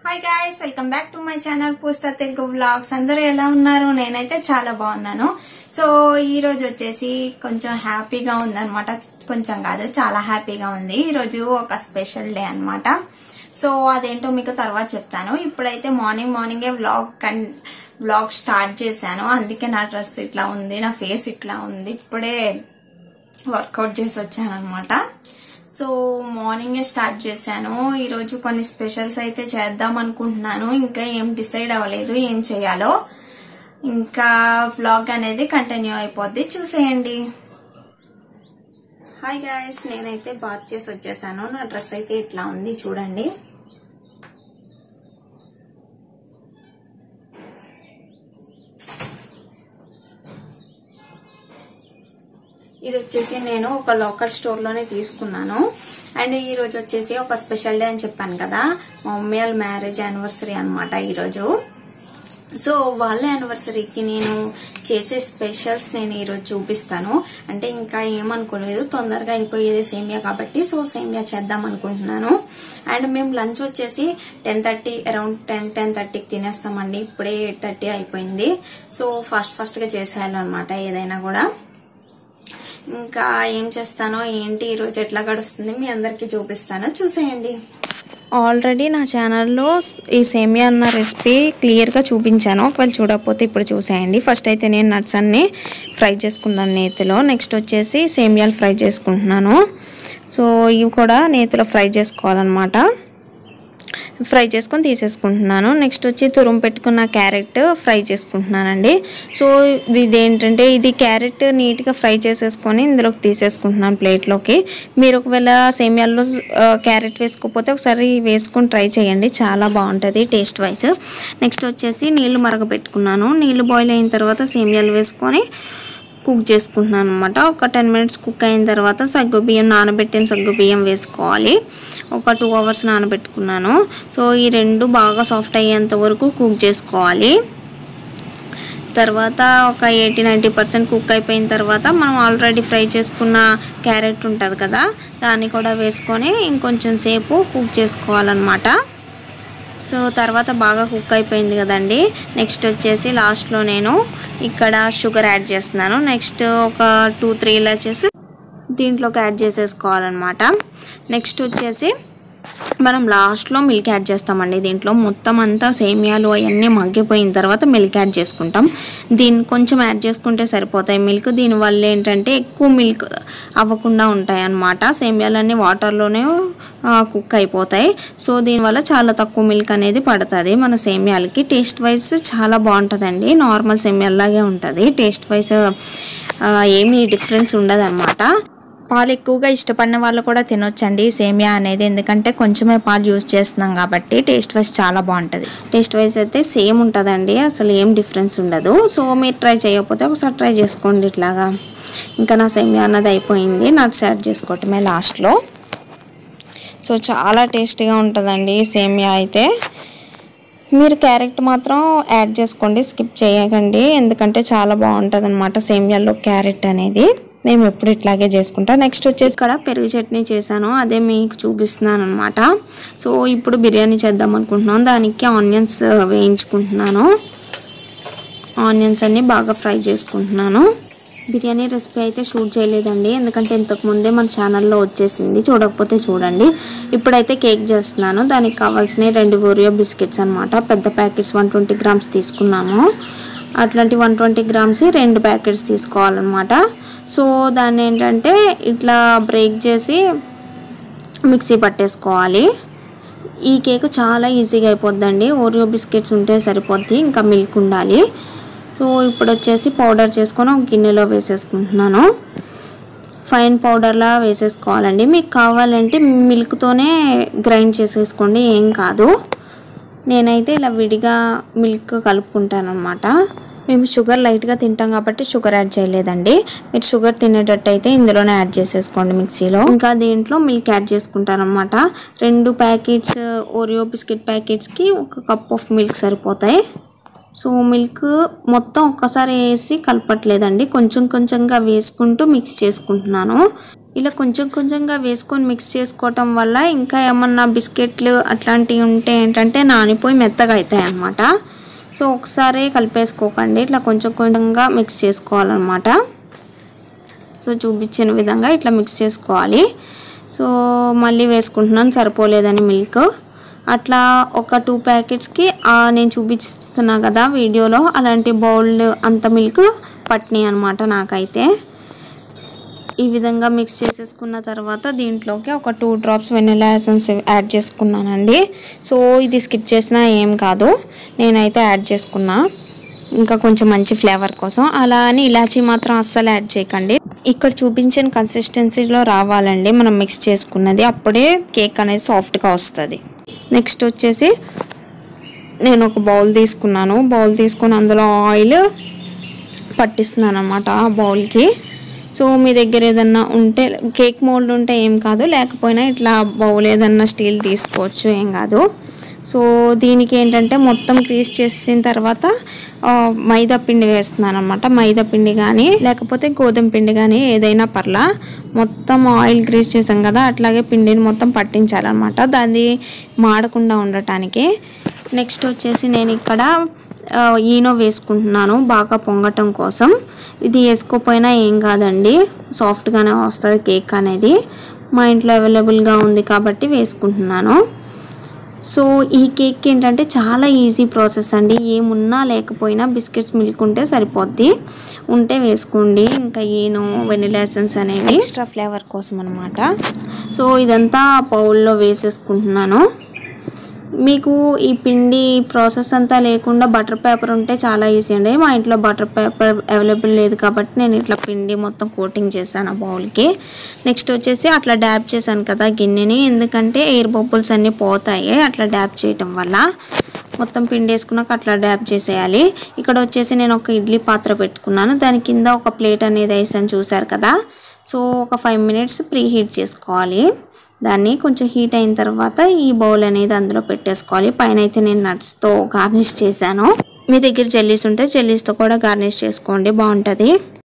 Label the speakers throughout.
Speaker 1: hi guys welcome back to my channel Poosta Telugu vlogs అందరూ ఎలా ఉన్నారు నేనైతే చాలా బాగున్నాను సో ఈ రోజు వచ్చేసి కొంచెం హ్యాపీగా ఉందన్నమాట కొంచెం కాదు చాలా హ్యాపీగా ఉంది ఈ రోజు ఒక స్పెషల్ డే అన్నమాట సో అదేంటో మీకు తర్వాత చెప్తాను ఇప్పుడైతే మార్నింగ్ మార్నింగే వ్లాగ్ కన్ వ్లాగ్ స్టార్ట్ చేశాను అందుకే నా డ్రెస్ ఇట్లా ఉంది నా ఫేస్ ఇట్లా ఉంది ఇప్పుడే వర్కౌట్ చేసి వచ్చాను అనమాట సో మార్నింగే స్టార్ట్ చేశాను ఈరోజు కొన్ని స్పెషల్స్ అయితే చేద్దాం అనుకుంటున్నాను ఇంకా ఏం డిసైడ్ అవ్వలేదు ఏం చేయాలో ఇంకా వ్లాగ్ అనేది కంటిన్యూ అయిపోద్ది చూసేయండి హాయ్ గాయస్ నేనైతే బాత్ చేసి వచ్చేసాను నా డ్రెస్ అయితే ఇట్లా ఉంది చూడండి ఇది వచ్చేసి నేను ఒక లోకల్ స్టోర్ లోనే తీసుకున్నాను అండ్ ఈ రోజు వచ్చేసి ఒక స్పెషల్ డే అని చెప్పాను కదా మా మమ్మీ వాళ్ళ మ్యారేజ్ యానివర్సరీ అనమాట ఈరోజు సో వాళ్ళ యానివర్సరీకి నేను చేసే స్పెషల్స్ నేను ఈరోజు చూపిస్తాను అంటే ఇంకా ఏమనుకోలేదు తొందరగా అయిపోయేది సేమియా కాబట్టి సో సేమియా చేద్దాం అనుకుంటున్నాను అండ్ మేము లంచ్ వచ్చేసి టెన్ థర్టీ అరౌండ్ టెన్ టెన్ థర్టీకి తినేస్తామండి ఇప్పుడే ఎయిట్ థర్టీ అయిపోయింది సో ఫాస్ట్ ఫాస్ట్గా చేసేయాలన్నమాట ఏదైనా కూడా ఇంకా ఏం చేస్తానో ఏంటి ఈరోజు ఎట్లా గడుస్తుంది మీ అందరికీ చూపిస్తాను చూసేయండి ఆల్రెడీ నా ఛానల్లో ఈ సేమియా అన్న రెసిపీ క్లియర్గా చూపించాను ఒకవేళ చూడకపోతే ఇప్పుడు చూసేయండి ఫస్ట్ అయితే నేను నట్స్ అన్ని ఫ్రై చేసుకున్నాను నేతిలో నెక్స్ట్ వచ్చేసి సేమియాలు ఫ్రై చేసుకుంటున్నాను సో ఇవి కూడా నేతిలో ఫ్రై చేసుకోవాలన్నమాట ఫ్రై చేసుకొని తీసేసుకుంటున్నాను నెక్స్ట్ వచ్చి తురుము పెట్టుకున్న క్యారెట్ ఫ్రై చేసుకుంటున్నానండి సో ఇది ఏంటంటే ఇది క్యారెట్ నీట్గా ఫ్రై చేసేసుకొని ఇందులోకి తీసేసుకుంటున్నాను ప్లేట్లోకి మీరు ఒకవేళ సేమియాల్లో క్యారెట్ వేసుకోకపోతే ఒకసారి వేసుకొని ట్రై చేయండి చాలా బాగుంటుంది టేస్ట్ వైజ్ నెక్స్ట్ వచ్చేసి నీళ్లు మరగపెట్టుకున్నాను నీళ్లు బాయిల్ అయిన తర్వాత సేమియాలు వేసుకొని కుక్ చేసుకుంటున్నాను అనమాట ఒక టెన్ మినిట్స్ కుక్ అయిన తర్వాత సగ్గు బియ్యం నానబెట్టిన సగ్గు బియ్యం వేసుకోవాలి ఒక టూ అవర్స్ నానబెట్టుకున్నాను సో ఈ రెండు బాగా సాఫ్ట్ అయ్యేంత వరకు కుక్ చేసుకోవాలి తర్వాత ఒక ఎయిటీ నైంటీ పర్సెంట్ కుక్ అయిపోయిన తర్వాత మనం ఆల్రెడీ ఫ్రై చేసుకున్న క్యారెట్ ఉంటుంది కదా దాన్ని కూడా వేసుకొని ఇంకొంచెం సేపు కుక్ చేసుకోవాలన్నమాట సో తర్వాత బాగా కుక్ అయిపోయింది కదండి నెక్స్ట్ వచ్చేసి లాస్ట్లో నేను ఇక్కడ షుగర్ యాడ్ చేస్తున్నాను నెక్స్ట్ ఒక టూ త్రీ ఇలాచెస్ దీంట్లోకి యాడ్ చేసేసుకోవాలన్నమాట నెక్స్ట్ వచ్చేసి మనం లాస్ట్లో మిల్క్ యాడ్ చేస్తామండి దీంట్లో మొత్తం అంతా సేమియాలు అవన్నీ మగ్గిపోయిన తర్వాత మిల్క్ యాడ్ చేసుకుంటాం దీన్ని కొంచెం యాడ్ చేసుకుంటే సరిపోతాయి మిల్క్ దీనివల్ల ఏంటంటే ఎక్కువ మిల్క్ అవ్వకుండా ఉంటాయి అన్నమాట సేమియాలన్నీ వాటర్లోనే కుక్ అయిపోతాయి సో దీనివల్ల చాలా తక్కువ మిల్క్ అనేది పడుతుంది మన సేమియాలకి టేస్ట్ వైజ్ చాలా బాగుంటుందండి నార్మల్ సేమియాలాగే ఉంటుంది టేస్ట్ వైజ్ ఏమీ డిఫరెన్స్ ఉండదు అనమాట పాలు ఎక్కువగా ఇష్టపడిన వాళ్ళు కూడా తినొచ్చండి సేమియా అనేది ఎందుకంటే కొంచెమే పాలు యూజ్ చేస్తున్నాం కాబట్టి టేస్ట్ వైజ్ చాలా బాగుంటుంది టేస్ట్ వైజ్ అయితే సేమ్ ఉంటుందండి అసలు ఏం డిఫరెన్స్ ఉండదు సో మీరు ట్రై చేయకపోతే ఒకసారి ట్రై చేసుకోండి ఇట్లాగా ఇంకా నా సేమియా అన్నది అయిపోయింది నట్స్ యాడ్ చేసుకోవటమే లాస్ట్లో సో చాలా టేస్టీగా ఉంటుందండి సేమియా అయితే మీరు క్యారెట్ మాత్రం యాడ్ చేసుకోండి స్కిప్ చేయకండి ఎందుకంటే చాలా బాగుంటుంది అనమాట సేమియాలో క్యారెట్ అనేది మేము ఎప్పుడు ఇట్లాగే చేసుకుంటాం నెక్స్ట్ వచ్చేసి ఇక్కడ పెరుగు చట్నీ చేశాను అదే మీకు చూపిస్తున్నాను అనమాట సో ఇప్పుడు బిర్యానీ చేద్దాం అనుకుంటున్నాను దానికి ఆనియన్స్ వేయించుకుంటున్నాను ఆనియన్స్ అన్ని బాగా ఫ్రై చేసుకుంటున్నాను బిర్యానీ రెసిపీ అయితే షూట్ చేయలేదండి ఎందుకంటే ఇంతకు ముందే మన ఛానల్లో వచ్చేసింది చూడకపోతే చూడండి ఇప్పుడైతే కేక్ చేస్తున్నాను దానికి కావాల్సిన రెండు ఓరియో బిస్కెట్స్ అనమాట పెద్ద ప్యాకెట్స్ వన్ ట్వంటీ గ్రామ్స్ తీసుకున్నాము అట్లాంటి వన్ ట్వంటీ గ్రామ్స్ రెండు ప్యాకెట్స్ తీసుకోవాలన్నమాట సో దాన్ని ఏంటంటే ఇట్లా బ్రేక్ చేసి మిక్సీ పట్టేసుకోవాలి ఈ కేక్ చాలా ఈజీగా అయిపోద్దండి ఓరియో బిస్కెట్స్ ఉంటే సరిపోద్ది ఇంకా మిల్క్ ఉండాలి సో ఇప్పుడు వచ్చేసి పౌడర్ చేసుకొని ఒక గిన్నెలో వేసేసుకుంటున్నాను ఫైన్ పౌడర్లా వేసేసుకోవాలండి మీకు కావాలంటే మిల్క్తోనే గ్రైండ్ చేసేసుకోండి ఏం కాదు నేనైతే ఇలా విడిగా మిల్క్ కలుపుకుంటాను అనమాట మేము షుగర్ లైట్గా తింటాం కాబట్టి షుగర్ యాడ్ చేయలేదండి మీరు షుగర్ తినేటట్టు అయితే ఇందులోనే యాడ్ చేసేసుకోండి మిక్సీలో ఇంకా దీంట్లో మిల్క్ యాడ్ చేసుకుంటాను అనమాట రెండు ప్యాకెట్స్ ఓరియో బిస్కెట్ ప్యాకెట్స్కి ఒక కప్ ఆఫ్ మిల్క్ సరిపోతాయి సో మిల్క్ మొత్తం ఒక్కసారి వేసి కలపట్లేదండి కొంచెం కొంచెంగా వేసుకుంటూ మిక్స్ చేసుకుంటున్నాను ఇలా కొంచెం కొంచెంగా వేసుకొని మిక్స్ చేసుకోవటం వల్ల ఇంకా ఏమన్నా బిస్కెట్లు అట్లాంటివి ఉంటే ఏంటంటే నానిపోయి మెత్తగా అవుతాయి అన్నమాట సో ఒకసారి కలిపేసుకోకండి ఇట్లా కొంచెం కొంచెంగా మిక్స్ చేసుకోవాలన్నమాట సో చూపించిన విధంగా ఇట్లా మిక్స్ చేసుకోవాలి సో మళ్ళీ వేసుకుంటున్నాను సరిపోలేదని మిల్క్ అట్లా ఒక టూ ప్యాకెట్స్కి నేను చూపిస్తున్నా కదా వీడియోలో అలాంటి బౌల్ అంత మిల్క్ పట్టినాయి అనమాట నాకైతే ఈ విధంగా మిక్స్ చేసేసుకున్న తర్వాత దీంట్లోకి ఒక two drops vanilla essence add చేసుకున్నానండి సో ఇది స్కిప్ చేసినా ఏం కాదు నేనైతే యాడ్ చేసుకున్నా ఇంకా కొంచెం మంచి ఫ్లేవర్ కోసం అలా అని ఇలాచీ మాత్రం అస్సలు యాడ్ చేయకండి ఇక్కడ చూపించిన కన్సిస్టెన్సీలో రావాలండి మనం మిక్స్ చేసుకున్నది అప్పుడే కేక్ అనేది సాఫ్ట్గా వస్తుంది నెక్స్ట్ వచ్చేసి నేను ఒక బౌల్ తీసుకున్నాను బౌల్ తీసుకుని అందులో ఆయిల్ పట్టిస్తున్నాను అనమాట ఆ బౌల్కి సో మీ దగ్గర ఏదన్నా ఉంటే కేక్ మోల్డ్ ఉంటే ఏం కాదు లేకపోయినా ఇట్లా బౌల్ ఏదన్నా స్టీల్ తీసుకోవచ్చు ఏం కాదు సో దీనికి ఏంటంటే మొత్తం క్రీస్ చేసిన తర్వాత ఆ, మైదా పిండి వేస్తున్నాను అనమాట మైదా పిండి కానీ లేకపోతే గోధుమ పిండి కానీ ఏదైనా పర్లా మొత్తం ఆయిల్ గ్రీస్ చేసాం కదా అట్లాగే పిండిని మొత్తం పట్టించాలన్నమాట దాన్ని మాడకుండా ఉండటానికి నెక్స్ట్ వచ్చేసి నేను ఇక్కడ ఆ, ఈనో వేసుకుంటున్నాను బాగా పొంగటం కోసం ఇది వేసుకోపోయినా ఏం కాదండి సాఫ్ట్గానే వస్తుంది కేక్ అనేది మా ఇంట్లో అవైలబుల్గా ఉంది కాబట్టి వేసుకుంటున్నాను సో ఈ కేక్ ఏంటంటే చాలా ఈజీ ప్రాసెస్ అండి ఏమున్నా లేకపోయినా బిస్కెట్స్ మిల్క్ ఉంటే సరిపోద్ది ఉంటే వేసుకోండి ఇంకా ఈనో వెనిలా ఎసెన్స్ అనేవి ఎక్స్ట్రా ఫ్లేవర్ కోసం అనమాట సో ఇదంతా బౌల్లో వేసేసుకుంటున్నాను మీకు ఈ పిండి ప్రాసెస్ అంతా లేకుండా బటర్ పేపర్ ఉంటే చాలా ఈజీ అండి మా ఇంట్లో బటర్ పేపర్ అవైలబుల్ లేదు కాబట్టి నేను ఇట్లా పిండి మొత్తం కోటింగ్ చేశాను ఆ బౌల్కి నెక్స్ట్ వచ్చేసి అట్లా డ్యాబ్ చేశాను కదా గిన్నెని ఎందుకంటే ఎయిర్ బబుల్స్ అన్నీ పోతాయి అట్లా డ్యాబ్ చేయటం వల్ల మొత్తం పిండి వేసుకున్నాక అట్లా డ్యాబ్ చేసేయాలి ఇక్కడ వచ్చేసి నేను ఒక ఇడ్లీ పాత్ర పెట్టుకున్నాను దాని కింద ఒక ప్లేట్ అనేది వేసాను చూసారు కదా సో ఒక ఫైవ్ మినిట్స్ ప్రీ హీట్ చేసుకోవాలి దాన్ని కొంచెం హీట్ అయిన తర్వాత ఈ బౌల్ అనేది అందులో పెట్టేసుకోవాలి పైన అయితే నేను నట్స్తో గార్నిష్ చేశాను మీ దగ్గర జెల్లీస్ ఉంటే జెల్లీస్తో కూడా గార్నిష్ చేసుకోండి బాగుంటుంది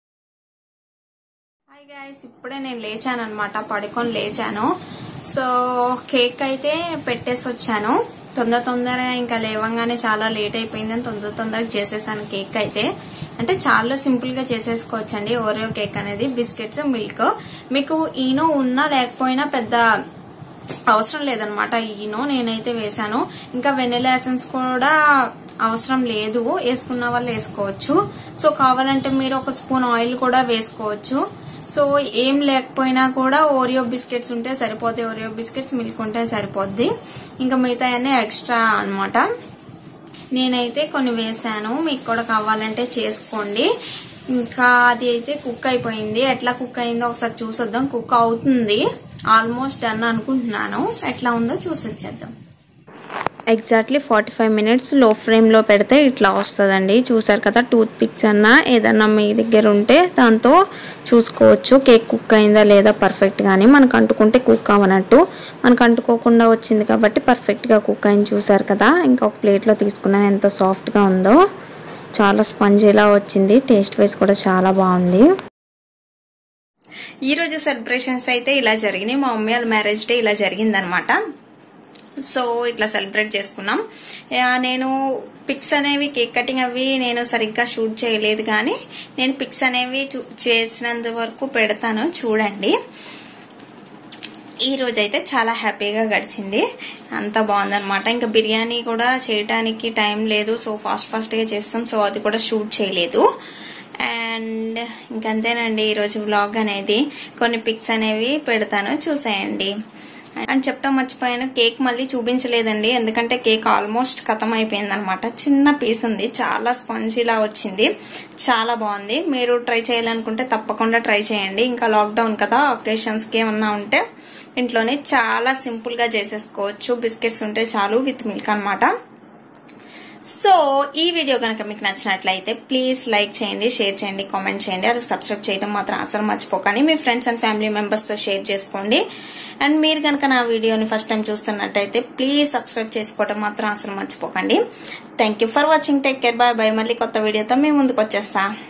Speaker 1: హాయ్ గాయస్ ఇప్పుడే నేను లేచాను అనమాట పడుకొని లేచాను సో కేక్ అయితే పెట్టేసి వచ్చాను తొందర తొందరగా ఇంకా లేవంగానే చాలా లేట్ అయిపోయిందని తొందర తొందరగా చేసేసాను కేక్ అయితే అంటే చాలా సింపుల్ గా చేసేసుకోవచ్చండి ఓరియో కేక్ అనేది బిస్కెట్స్ మిల్క్ మీకు ఈనో ఉన్నా లేకపోయినా పెద్ద అవసరం లేదనమాట ఈనో నేనైతే వేసాను ఇంకా వెనిలా ఎసెన్స్ కూడా అవసరం లేదు వేసుకున్న వాళ్ళు వేసుకోవచ్చు సో కావాలంటే మీరు ఒక స్పూన్ ఆయిల్ కూడా వేసుకోవచ్చు సో ఏం లేకపోయినా కూడా ఓరియో బిస్కెట్స్ ఉంటే సరిపోతాయి ఓరియో బిస్కెట్స్ మిల్క్ ఉంటే సరిపోద్ది ఇంకా మిగతా అన్నీ ఎక్స్ట్రా అనమాట నేనైతే కొన్ని వేసాను మీకు కూడా కావాలంటే చేసుకోండి ఇంకా అది అయితే కుక్ అయిపోయింది ఎట్లా కుక్ అయిందో ఒకసారి చూసొద్దాం కుక్ అవుతుంది ఆల్మోస్ట్ డన్ అనుకుంటున్నాను ఎట్లా ఉందో చూసొచ్చేద్దాం ఎగ్జాక్ట్లీ ఫార్టీ ఫైవ్ మినిట్స్ లో ఫ్లేమ్లో పెడితే ఇట్లా వస్తుందండి చూసారు కదా టూత్ పిక్స్ అన్నా ఏదన్నా మీ దగ్గర ఉంటే దాంతో చూసుకోవచ్చు కేక్ కుక్ అయిందా లేదా పర్ఫెక్ట్ కానీ మనకు అంటుకుంటే కుక్ అవ్వనట్టు మనకు అంటుకోకుండా వచ్చింది కాబట్టి పర్ఫెక్ట్గా కుక్ అయింది చూసారు కదా ఇంకొక ప్లేట్లో తీసుకున్నాను ఎంత సాఫ్ట్గా ఉందో చాలా స్పంజీలా వచ్చింది టేస్ట్ వైజ్ కూడా చాలా బాగుంది ఈ రోజు సెలబ్రేషన్స్ అయితే ఇలా జరిగినాయి మా మమ్మీ వాళ్ళ మ్యారేజ్ డే ఇలా జరిగిందనమాట సో ఇట్లా సెలబ్రేట్ చేసుకున్నాం ఆ, నేను పిక్స్ అనేవి కేక్ కటింగ్ అవి నేను సరిగ్గా షూట్ చేయలేదు కానీ నేను పిక్స్ అనేవి చూ- చేసినంత వరకు పెడతాను చూడండి ఈ రోజు అయితే చాలా హ్యాపీగా గడిచింది అంతా బాగుందన్నమాట ఇంకా బిర్యానీ కూడా చేయడానికి టైం లేదు సో ఫాస్ట్ ఫాస్ట్గా చేస్తాం సో అది కూడా షూట్ చేయలేదు అండ్ ఇంకంతేనండి ఈరోజు వ్లాగ్ అనేది కొన్ని పిక్స్ అనేవి పెడతాను చూసేయండి అని చెప్పడం మర్చిపోయాను కేక్ మళ్ళీ చూపించలేదండి ఎందుకంటే కేక్ ఆల్మోస్ట్ ఖతం అయిపోయింది అనమాట చిన్న పీస్ ఉంది చాలా స్పాంజీలా వచ్చింది చాలా బాగుంది మీరు ట్రై చేయాలనుకుంటే తప్పకుండా ట్రై చేయండి ఇంకా లాక్డౌన్ కదా ఒకేషన్స్కి ఏమన్నా ఉంటే ఇంట్లోనే చాలా సింపుల్ గా చేసేసుకోవచ్చు బిస్కెట్స్ ఉంటే చాలు విత్ మిల్క్ అన్నమాట సో ఈ వీడియో కనుక మీకు నచ్చినట్లయితే ప్లీజ్ లైక్ చేయండి షేర్ చేయండి కామెంట్ చేయండి అది సబ్స్క్రైబ్ చేయడం మాత్రం అసలు మర్చిపోకండి మీ ఫ్రెండ్స్ అండ్ ఫ్యామిలీ మెంబర్స్ తో షేర్ చేసుకోండి అండ్ మీరు కనుక నా వీడియోని ఫస్ట్ టైం చూస్తున్నట్టయితే ప్లీజ్ సబ్స్క్రైబ్ చేసుకోవడం మాత్రం అసలు మర్చిపోకండి thank you for watching take care bye bye మళ్ళీ కొత్త వీడియోతో మేము ముందుకు వచ్చేస్తా